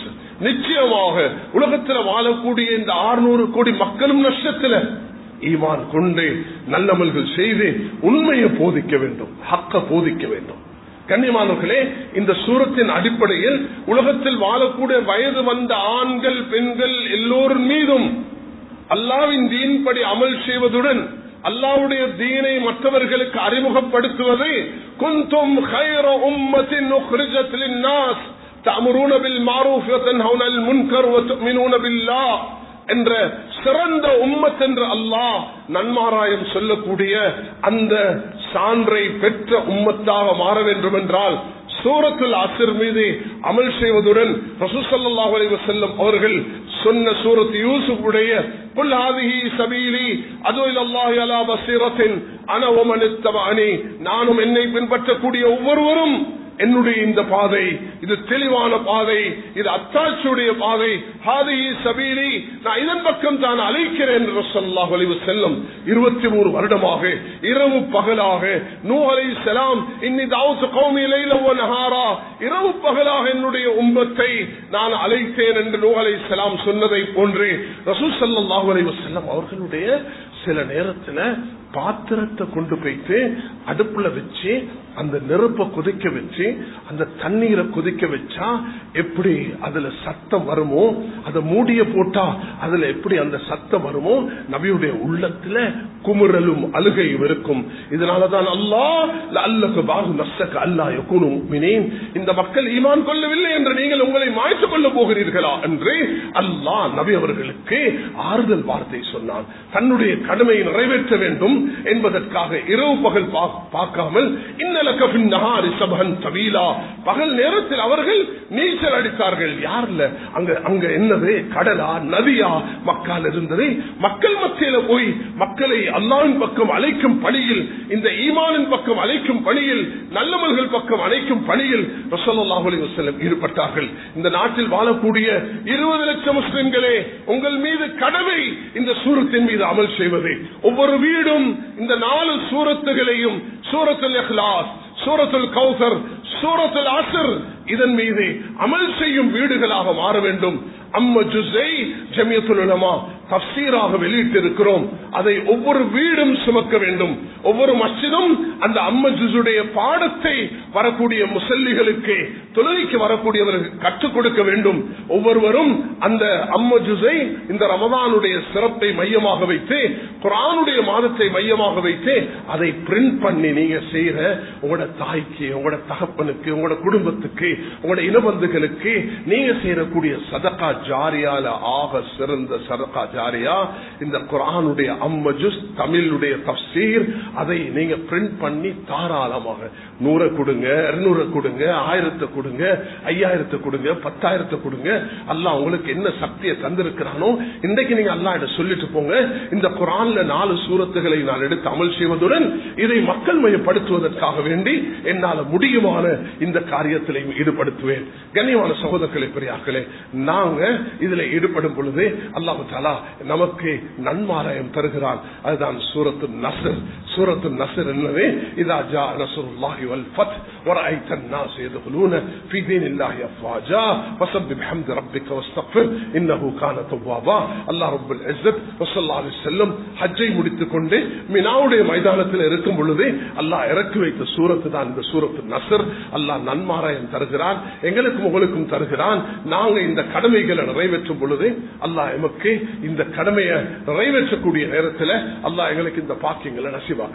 நிச்சயமாக உலகத்தில் வாழக்கூடிய இந்த ஆறுநூறு கோடி மக்களும் நஷ்டத்தில் ஈமான் கொண்டு நல்லமல்கள் செய்து உண்மையை போதிக்க வேண்டும் ஹக்க போதிக்க வேண்டும் கண்ணியமானவர்களே இந்த சூரத்தின் அடிப்படையில் உலகத்தில் வாழக்கூடிய வயது வந்த ஆண்கள் பெண்கள் எல்லோரின் மீதும் அல்லாவின் தீன்படி அமல் செய்வதுடன் அல்லாவுடைய தீனை மற்றவர்களுக்கு அறிமுகப்படுத்துவது குந்தும் خير أمة أخرجت للناس تأمرون بالمعروف وتنهون عن المنكر وتؤمنون بالله என்ற சிறந்த உம்மத் என்று அல்லாஹ் நன்மாராயம் சொல்லக்கூடிய அந்த சான்றை பெற்ற உம்மத்தாக மாற வேண்டும் என்றால் சூரத்தில் அசிர் மீது அமல் செய்வதுடன் ரசூசல்லாஹ் செல்லும் அவர்கள் சொன்ன சூரத் யூசுப் உடைய புல்லாதிஹி சபீலி அதுவில் அல்லாஹி அலா பசீரத்தின் அனவமனித்தவானி நானும் என்னை பின்பற்றக்கூடிய ஒவ்வொருவரும் என்னுடைய இந்த பாதை இது தெளிவான பாதை இது அத்தாட்சியுடைய பாதை ஹாதி சபீலி நான் இதன் பக்கம் தான் அழைக்கிறேன் என்று சொல்லாஹ் ஒளிவு செல்லும் இருபத்தி மூணு வருடமாக இரவு பகலாக நூ அலை செலாம் இன்னி தாவுத்து கௌமியில நகாரா இரவு பகலாக என்னுடைய உம்பத்தை நான் அழைத்தேன் என்று நூ அலை செலாம் சொன்னதை போன்று ரசூல் சல்லாஹூ அலைவு செல்லம் அவர்களுடைய சில நேரத்துல பாத்திரத்தை கொண்டு போயிட்டு அடுப்புல வச்சு அந்த நெருப்பை கொதிக்க வச்சு அந்த தண்ணீரை கொதிக்க வச்சா எப்படி அதுல சத்தம் வருமோ அதை மூடிய போட்டா அதுல எப்படி அந்த சத்தம் வருமோ நபியுடைய உள்ளத்துல குமுறலும் அழுகையும் இருக்கும் இதனாலதான் அல்லா அல்லக்கு பாகு நஷ்டக்கு அல்லா யகுனும் இந்த மக்கள் ஈமான் கொள்ளவில்லை என்று நீங்கள் உங்களை மாய்த்துக் கொள்ள போகிறீர்களா என்று அல்லாஹ் நபி அவர்களுக்கு ஆறுதல் வார்த்தை சொன்னான் தன்னுடைய கடமையை நிறைவேற்ற வேண்டும் என்பதற்காக இரவு பகல் பார்க்காமல் பகல் நேரத்தில் அவர்கள் நீச்சல் அடித்தார்கள் யார்ல அங்க அங்க என்னது கடலா நதியா மக்கால் இருந்தது மக்கள் மத்தியில போய் மக்களை அல்லாவின் பக்கம் அழைக்கும் பணியில் இந்த ஈமானின் பக்கம் அழைக்கும் பணியில் நல்லவர்கள் பக்கம் அழைக்கும் பணியில் ரசோல்லாஹலி வசல்லம் ஈடுபட்டார்கள் இந்த நாட்டில் வாழக்கூடிய இருபது லட்சம் முஸ்லிம்களே உங்கள் மீது கடமை இந்த சூரத்தின் மீது அமல் செய்வது ஒவ்வொரு வீடும் இந்த நாலு சூரத்துகளையும் சூரத்துல் இஹ்லாஸ் சூரத்துல் கௌசர் சூரத்துல் அசர் இதன் மீது அமல் செய்யும் வீடுகளாக மாற வேண்டும் அம்ம ஜுசை ஜமியத்துலமா தப்சீராக வெளியிட்டிருக்கிறோம் அதை ஒவ்வொரு வீடும் சுமக்க வேண்டும் ஒவ்வொரு மஸ்ஜிதும் அந்த அம்ம ஜுசுடைய பாடத்தை வரக்கூடிய முசல்லிகளுக்கு தொழுகைக்கு வரக்கூடியவர்கள் கற்றுக் கொடுக்க வேண்டும் ஒவ்வொருவரும் அந்த அம்ம ஜுசை இந்த ரமதானுடைய சிறப்பை மையமாக வைத்து குரானுடைய மாதத்தை மையமாக வைத்து அதை பிரிண்ட் பண்ணி நீங்க செய்யற உங்களோட தாய்க்கு உங்களோட தகப்பனுக்கு உங்களோட குடும்பத்துக்கு உங்களோட இனபந்துகளுக்கு நீங்க செய்யக்கூடிய சதக்கா ஜாரியால ஆக சிறந்த சதக்கா ஜாரியா இந்த குரானுடைய அம்மஜுஸ் தமிழுடைய தப்சீர் அதை நீங்க பிரிண்ட் பண்ணி தாராளமாக நூறை கொடுங்க இருநூறு கொடுங்க ஆயிரத்தை கொடுங்க ஐயாயிரத்தை கொடுங்க பத்தாயிரத்தை கொடுங்க அல்லாஹ் உங்களுக்கு என்ன சக்தியை தந்திருக்கிறானோ இன்றைக்கு நீங்க அல்லா சொல்லிட்டு போங்க இந்த குரான்ல நாலு சூரத்துகளை நான் எடுத்து அமல் செய்வதுடன் இதை மக்கள் மயப்படுத்துவதற்காக வேண்டி என்னால முடியுமான இந்த காரியத்திலையும் ஈடுபடுத்துவேன் கண்ணியமான சகோதரர்களை பெரியார்களே நாங்க இதுல ஈடுபடும் பொழுது அல்லாஹு தாலா நமக்கு நன்மாராயம் தருகிறான் அதுதான் சூரத்து நசர் சூரத்து நசர் என்னவே இதா ஜா நசருல்லாஹி வல் ஃபத் ورأيت الناس يدخلون في دين الله أفواجا فسبح بحمد ربك واستغفر إنه كان توابا الله رب العزت وصلى الله عليه وسلم ஹஜ்ஜை முடித்துக் கொண்டு மினாவுடைய மைதானத்தில் இருக்கும் பொழுது அல்லாஹ் இறக்கி வைத்த சூரத்து தான் இந்த சூரத்து நசர் அல்லாஹ் நன்மாராயம் தருகிறான் எங்களுக்கும் உங்களுக்கும் தருகிறான் நாங்க இந்த கடமைகளை நிறைவேற்றும் பொழுது அல்லாஹ் எமக்கு இந்த கடமையை நிறைவேற்றக்கூடிய நேரத்தில் அல்லாஹ் எங்களுக்கு இந்த பாக்கியங்களை நசிவாக்குறான்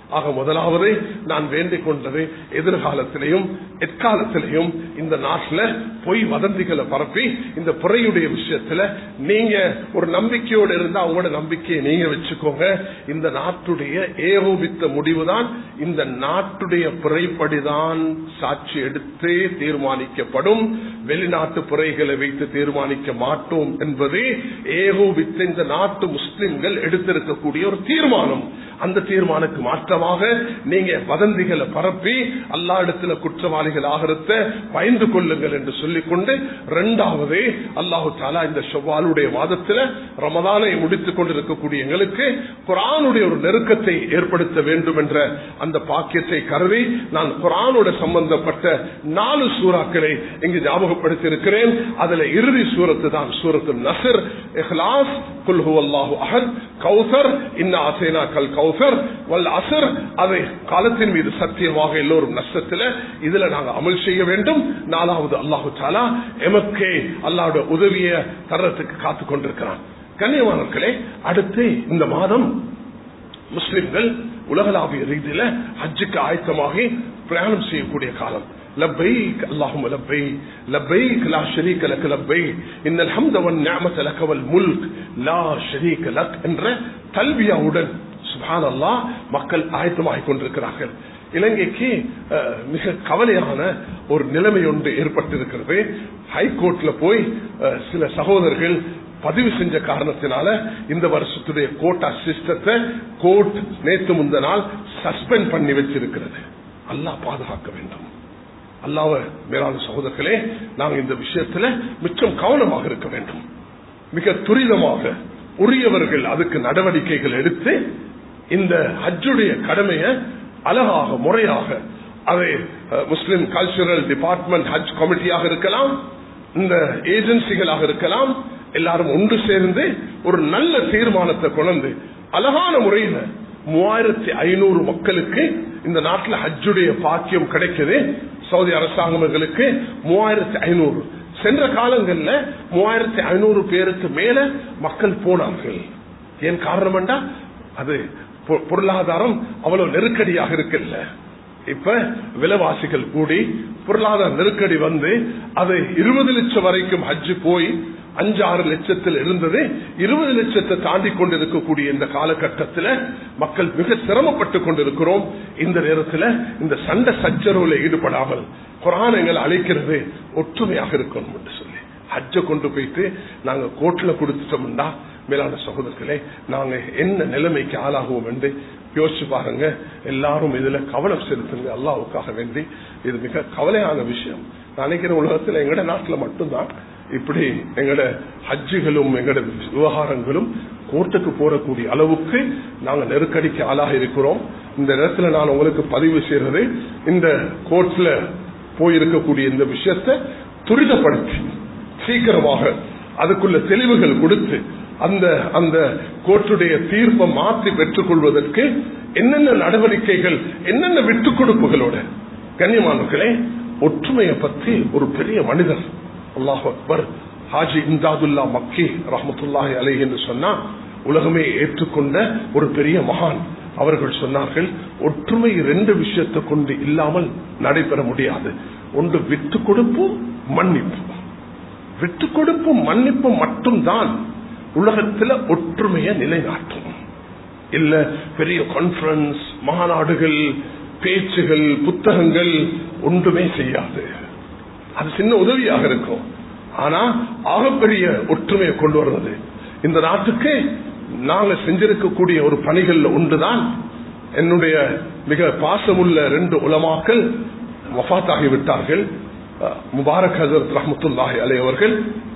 ஆக முதலாவது நான் வேண்டிக் கொண்டது எதிர்காலத்திலையும் எக்காலத்திலையும் இந்த நாட்டில் பொய் வதந்திகளை பரப்பி இந்த புறையுடைய விஷயத்துல நீங்க ஒரு நம்பிக்கையோடு இருந்தா அவங்களோட நம்பிக்கையை நீங்க வச்சுக்கோங்க இந்த நாட்டுடைய ஏகோபித்த முடிவுதான் இந்த நாட்டுடைய புறைப்படிதான் சாட்சி எடுத்து தீர்மானிக்கப்படும் வெளிநாட்டு புறைகளை வைத்து தீர்மானிக்க மாட்டோம் என்பது ஏகோபித்த இந்த நாட்டு முஸ்லிம்கள் எடுத்திருக்கக்கூடிய ஒரு தீர்மானம் அந்த தீர்மானத்துக்கு மாற்றமாக நீங்க வதந்திகளை பரப்பி அல்லா இடத்துல குற்றவாளிகள் ஆகிறத பயந்து கொள்ளுங்கள் என்று சொல்லிக்கொண்டு இரண்டாவது அல்லாஹு தாலா இந்த செவ்வாலுடைய மாதத்துல ரமதானை முடித்துக் கொண்டிருக்கக்கூடிய எங்களுக்கு குரானுடைய ஒரு நெருக்கத்தை ஏற்படுத்த வேண்டும் என்ற அந்த பாக்கியத்தை கருதி நான் குரானோட சம்பந்தப்பட்ட நாலு சூறாக்களை இங்கு ஞாபகப்படுத்தி இருக்கிறேன் அதுல இறுதி சூரத்து தான் சூரத்து நசர் இஹ்லாஸ் குல்ஹு அல்லாஹு அஹத் கௌசர் இன்ன அசேனா கல் கௌசர் வல் அசர் அதை காலத்தின் மீது சத்தியமாக எல்லோரும் நஷ்டத்தில் இதுல நாங்க அமல் செய்ய வேண்டும் நாலாவது அல்லாஹு தாலா எமக்கே அல்லாவோட உதவிய தர்றதுக்கு காத்து கொண்டிருக்கிறான் கண்ணியமானவர்களே அடுத்து இந்த மாதம் முஸ்லிம்கள் உலகளாவிய ரீதியில ஹஜ்ஜுக்கு ஆயத்தமாகி பிரயாணம் செய்யக்கூடிய காலம் لبيك اللهم لبيك لبيك لا شريك لك لبيك إن الحمد والنعمة لك والملك لا شريك لك என்ற தல்வியாவுடன் சுபான் அல்லா மக்கள் ஆயத்தமாகிக் கொண்டிருக்கிறார்கள் இலங்கைக்கு மிக கவலையான ஒரு நிலைமை ஒன்று ஏற்பட்டிருக்கிறது ஹைகோர்ட்ல போய் சில சகோதரர்கள் பதிவு செஞ்ச காரணத்தினால இந்த வருஷத்துடைய கோட்டா சிஸ்டத்தை கோர்ட் நேற்று முந்த நாள் சஸ்பெண்ட் பண்ணி வச்சிருக்கிறது அல்லாஹ் பாதுகாக்க வேண்டும் அல்லாவ மேலான சகோதரர்களே நாங்கள் இந்த விஷயத்துல மிச்சம் கவனமாக இருக்க வேண்டும் மிக துரிதமாக உரியவர்கள் அதுக்கு நடவடிக்கைகள் எடுத்து இந்த ஹஜ்ஜுடைய கடமையை அழகாக முறையாக அதை முஸ்லிம் கல்ச்சுரல் டிபார்ட்மெண்ட் ஹஜ் கமிட்டியாக இருக்கலாம் இந்த ஏஜென்சிகளாக இருக்கலாம் எல்லாரும் ஒன்று சேர்ந்து ஒரு நல்ல தீர்மானத்தை கொண்டு அழகான முறையில் மூவாயிரத்தி ஐநூறு மக்களுக்கு இந்த நாட்டில் ஹஜ்ஜுடைய பாக்கியம் கிடைக்குது சவுதி அரசாங்கங்களுக்கு மூவாயிரத்தி ஐநூறு சென்ற காலங்கள்ல மூவாயிரத்தி ஐநூறு பேருக்கு மேல மக்கள் போனார்கள் ஏன் காரணம் அது பொருளாதாரம் அவ்வளவு நெருக்கடியாக இருக்குல்ல இப்ப விலைவாசிகள் கூடி பொருளாதார நெருக்கடி வந்து அது இருபது லட்சம் வரைக்கும் ஹஜ்ஜு போய் அஞ்சு ஆறு லட்சத்தில் இருந்தது இருபது லட்சத்தை தாண்டி கொண்டிருக்கக்கூடிய இந்த காலகட்டத்தில் மக்கள் மிக சிரமப்பட்டு கொண்டிருக்கிறோம் இந்த நேரத்தில் இந்த சண்டை சச்சரவுல ஈடுபடாமல் குரான் எங்களை அழைக்கிறது ஒற்றுமையாக இருக்கணும் என்று சொல்லி ஹஜ்ஜை கொண்டு போயிட்டு நாங்க கோர்ட்ல கொடுத்துட்டோம்டா மேலான சகோதரர்களே நாங்க என்ன நிலைமைக்கு ஆளாகுவோம் என்று யோசிச்சு பாருங்க எல்லாரும் இதுல கவனம் செலுத்துங்க அல்லாவுக்காக வேண்டி இது மிக கவலையான விஷயம் நான் நினைக்கிற உலகத்துல எங்கட நாட்டுல மட்டும்தான் இப்படி எங்கட ஹஜ்ஜுகளும் எங்கட விவகாரங்களும் கோர்ட்டுக்கு போறக்கூடிய அளவுக்கு நாங்க நெருக்கடிக்கு ஆளாக இருக்கிறோம் இந்த நேரத்தில் நான் உங்களுக்கு பதிவு செய்யறது இந்த கோர்ட்ல போயிருக்கக்கூடிய இந்த விஷயத்தை துரிதப்படுத்தி சீக்கிரமாக அதுக்குள்ள தெளிவுகள் கொடுத்து அந்த அந்த கோர்ட்டுடைய தீர்ப்பை மாற்றி பெற்றுக் கொள்வதற்கு என்னென்ன நடவடிக்கைகள் என்னென்ன விட்டுக் கொடுப்புகளோட கண்ணியமானவர்களே ஒற்றுமையை பற்றி ஒரு பெரிய மனிதர் அல்லாஹ் அக்பர் ஹாஜி இம்தாதுல்லா மக்கி ரஹமத்துல்லாஹி அலை என்று சொன்னா உலகமே ஏற்றுக்கொண்ட ஒரு பெரிய மகான் அவர்கள் சொன்னார்கள் ஒற்றுமை ரெண்டு விஷயத்தை கொண்டு இல்லாமல் நடைபெற முடியாது ஒன்று விட்டு கொடுப்பும் மன்னிப்பும் விட்டு கொடுப்பும் மன்னிப்பும் மட்டும்தான் உலகத்தில் ஒற்றுமையை நிலைநாட்டும் இல்ல பெரிய கான்பரன்ஸ் மாநாடுகள் பேச்சுகள் புத்தகங்கள் ஒன்றுமே செய்யாது அது சின்ன உதவியாக இருக்கும் ஆனா ஆகப்பெரிய ஒற்றுமையை கொண்டு வருவது இந்த நாட்டுக்கு நாங்க செஞ்சிருக்கக்கூடிய ஒரு பணிகள்ல ஒன்றுதான் என்னுடைய மிக பாசமுள்ள ரெண்டு உலமாக்கள் வஃத்தாகி விட்டார்கள் முபாரக் ஹசரத் ரஹமத்துல்லாஹி அலை அவர்கள்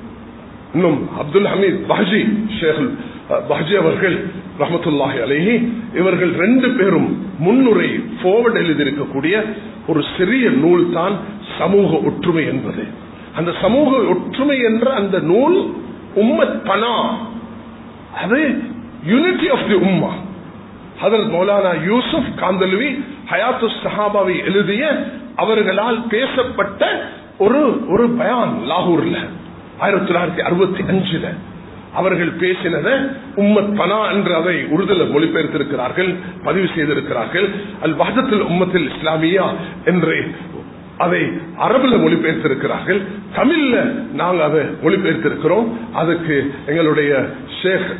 இன்னும் அப்துல் ஹமீத் பஹஜி ஷேக் பஹஜி அவர்கள் ரஹமத்துல்லாஹி அலேஹி இவர்கள் ரெண்டு பேரும் முன்னுரை போவர்ட் எழுதியிருக்கக்கூடிய ஒரு சிறிய நூல் தான் சமூக ஒற்றுமை என்பது அந்த சமூக ஒற்றுமை என்ற அந்த நூல் உம்மத் பனா அது யூனிட்டி ஆஃப் தி உம்மா ஹதரத் மௌலானா யூசுப் காந்தல்வி ஹயாத்து சஹாபாவை எழுதிய அவர்களால் பேசப்பட்ட ஒரு ஒரு பயான் லாகூர்ல ஆயிரத்தி தொள்ளாயிரத்தி அறுபத்தி அஞ்சுல அவர்கள் பேசினதை உம்மத் பனா என்று அதை உறுதல மொழிபெயர்த்திருக்கிறார்கள் பதிவு செய்திருக்கிறார்கள் அல் வஹதத்துல் உம்மத்தில் இஸ்லாமியா என்று அதை அரபுல மொழிபெயர்த்திருக்கிறார்கள் தமிழ்ல நாங்க அதை மொழிபெயர்த்திருக்கிறோம் அதுக்கு எங்களுடைய ஷேக்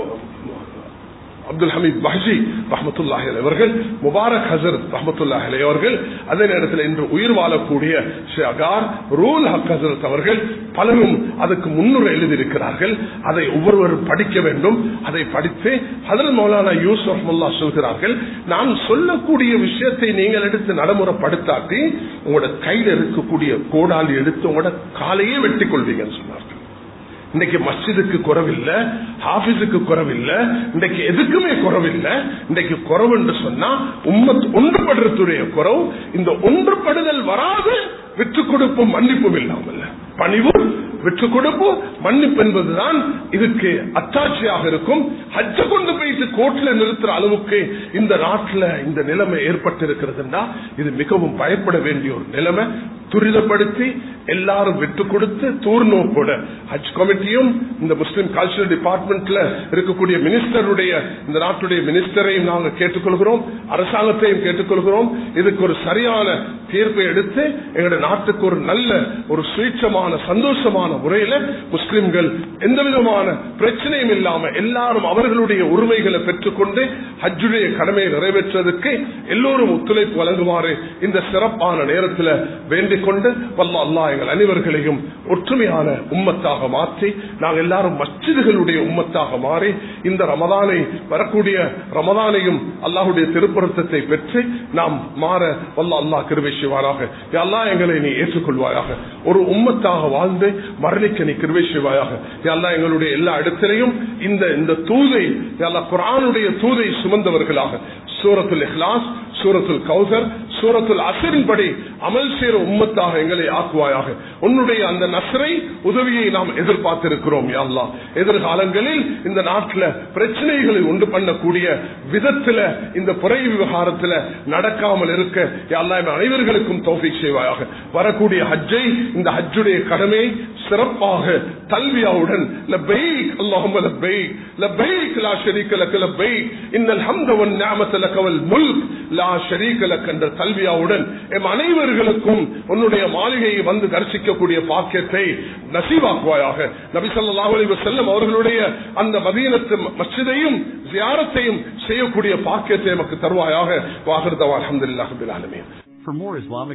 அப்துல் ஹமீத் பஹ்ஜி ரஹமத்துல்லாஹி அவர்கள் முபாரக் ஹசரத் ரஹமத்துல்லாஹி அவர்கள் அதே நேரத்தில் இன்று உயிர் வாழக்கூடிய ஷேகார் ரூல் ஹக் ஹசரத் அவர்கள் பலரும் அதுக்கு முன்னுரை எழுதியிருக்கிறார்கள் அதை ஒவ்வொருவரும் படிக்க வேண்டும் அதை படித்து ஹதரத் மௌலானா யூசுப் முல்லா சொல்கிறார்கள் நான் சொல்லக்கூடிய விஷயத்தை நீங்கள் எடுத்து நடைமுறைப்படுத்தாட்டி உங்களோட கையில் இருக்கக்கூடிய கோடாலி எடுத்து உங்களோட காலையே வெட்டிக் கொள்வீங்கன்னு சொன்னார்கள் இன்னைக்கு மஸ்ஜிதுக்கு குறவில்லை ஹாபிஸுக்கு குறவில்லை இன்னைக்கு எதுக்குமே குறவில்லை இன்னைக்கு குறவு என்று சொன்னா உம்மத் ஒன்றுபடுறதுடைய குறவு இந்த ஒன்றுபடுதல் வராது விட்டு கொடுப்பும் மன்னிப்பும் இல்லாமல் பணிவு விட்டு கொடுப்பு மன்னிப்பு என்பதுதான் இதுக்கு அத்தாட்சியாக இருக்கும் ஹஜ்ஜ கொண்டு போயிட்டு கோர்ட்ல நிறுத்துற அளவுக்கு இந்த நாட்டில் இந்த நிலைமை ஏற்பட்டிருக்கிறதுனா இது மிகவும் பயப்பட வேண்டிய ஒரு நிலைமை துரிதப்படுத்தி எல்லாரும் விட்டு கொடுத்து தூர்நோக்கோட ஹஜ் கமிட்டியும் இந்த முஸ்லிம் கல்ச்சரல் டிபார்ட்மெண்ட்ல இருக்கக்கூடிய மினிஸ்டருடைய இந்த நாட்டுடைய மினிஸ்டரையும் நாங்கள் கேட்டுக்கொள்கிறோம் அரசாங்கத்தையும் கேட்டுக்கொள்கிறோம் இதுக்கு ஒரு சரியான தீர்ப்பை எடுத்து எங்களுடைய நாட்டுக்கு ஒரு நல்ல ஒரு சுயட்சமான சந்தோஷமான முறையில முஸ்லிம்கள் எந்த விதமான பிரச்சனையும் இல்லாம எல்லாரும் அவர்களுடைய உரிமைகளை பெற்றுக்கொண்டு ஹஜ்ஜுடைய கடமையை நிறைவேற்றுவதற்கு எல்லோரும் ஒத்துழைப்பு வழங்குமாறு இந்த சிறப்பான நேரத்தில் வேண்டிக் கொண்டு வல்ல அல்லா எங்கள் அனைவர்களையும் ஒற்றுமையான உம்மத்தாக மாற்றி நாங்கள் எல்லாரும் மஸ்ஜிதுகளுடைய உம்மத்தாக மாறி இந்த ரமதானை வரக்கூடிய ரமதானையும் அல்லாஹுடைய திருப்பொருத்தத்தை பெற்று நாம் மாற வல்ல அல்லா கிருவை செய்வாராக அல்லா எங்களை நீ ஏற்றுக்கொள்வாயாக ஒரு உம்மத்தாக வாழ்ந்து மரணிக்க நீ கிருவை செய்வாயாக அல்லா எங்களுடைய எல்லா இடத்திலையும் இந்த இந்த தூதை அல்லா குரானுடைய தூதை சுமந்தவர்களாக சூரத்துல் இஹ்லாஸ் சூரத்துல் கௌசர் சூரத்துல் அசரின் படி அமல் செய்கிற உம்மத்தாக எங்களை ஆக்குவாயாக உன்னுடைய அந்த நசரை உதவியை நாம் எதிர்பார்த்திருக்கிறோம் யாழ்லா எதிர்காலங்களில் இந்த நாட்டில் பிரச்சனைகளை உண்டு பண்ணக்கூடிய விதத்துல இந்த புறை விவகாரத்தில் நடக்காமல் இருக்க யாழ்லா அனைவர்களுக்கும் தோஃபிக் செய்வாயாக வரக்கூடிய ஹஜ்ஜை இந்த ஹஜ்ஜுடைய கடமை சிறப்பாக தல்வியாவுடன் லப்பைக் அல்லாஹும்ம லப்பைக் லப்பைக் லா ஷரீக லக லப்பைக் இன்னல் ஹம்த வன் நிஅமத லக வல் முல்க் லா ஷரீக லக என்ற தல்வியாவுடன் எம் அனைவர்களுக்கும் உன்னுடைய மாளிகையை வந்து தரிசிக்கக்கூடிய பாக்கியத்தை நசீவாக்குவாயாக நபி ஸல்லல்லாஹு அலைஹி வஸல்லம் அவர்களுடைய அந்த மதீனத்து மஸ்ஜிதையும் ஜியாரத்தையும் செய்யக்கூடிய பாக்கியத்தை நமக்கு தருவாயாக வாஹிர்தவா அல்ஹம்துலில்லாஹி ரப்பில் ஆலமீன் For more Islamic